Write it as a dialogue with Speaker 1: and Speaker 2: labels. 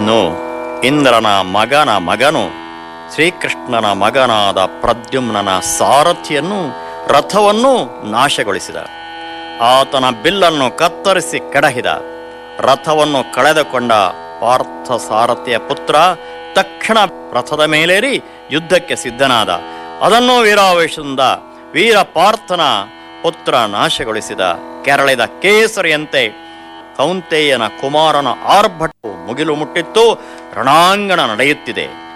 Speaker 1: ಇನ್ನು ಇಂದ್ರನ ಮಗನ ಮಗನು ಶ್ರೀಕೃಷ್ಣನ ಮಗನಾದ ಪ್ರದ್ಯುಮ್ನನ ಸಾರಥಿಯನ್ನು ರಥವನ್ನು ನಾಶಗೊಳಿಸಿದ ಆತನ ಬಿಲ್ಲನ್ನು ಕತ್ತರಿಸಿ ಕೆಡಹಿದ ರಥವನ್ನು ಕಳೆದುಕೊಂಡ ಪಾರ್ಥ ಸಾರಥಿಯ ಪುತ್ರ ತಕ್ಷಣ ರಥದ ಮೇಲೇರಿ ಯುದ್ಧಕ್ಕೆ ಸಿದ್ಧನಾದ ಅದನ್ನು ವೀರಾವೇಶದಿಂದ ವೀರ ಪಾರ್ಥನ ಪುತ್ರ ನಾಶಗೊಳಿಸಿದ ಕೆರಳಿದ ಕೇಸರಿಯಂತೆ ಕೌಂತೆಯನ ಕುಮಾರನ ಆರ್ಭಟವು ಮುಗಿಲು ಮುಟ್ಟಿತ್ತು ರಣಾಂಗಣ ನಡೆಯುತ್ತಿದೆ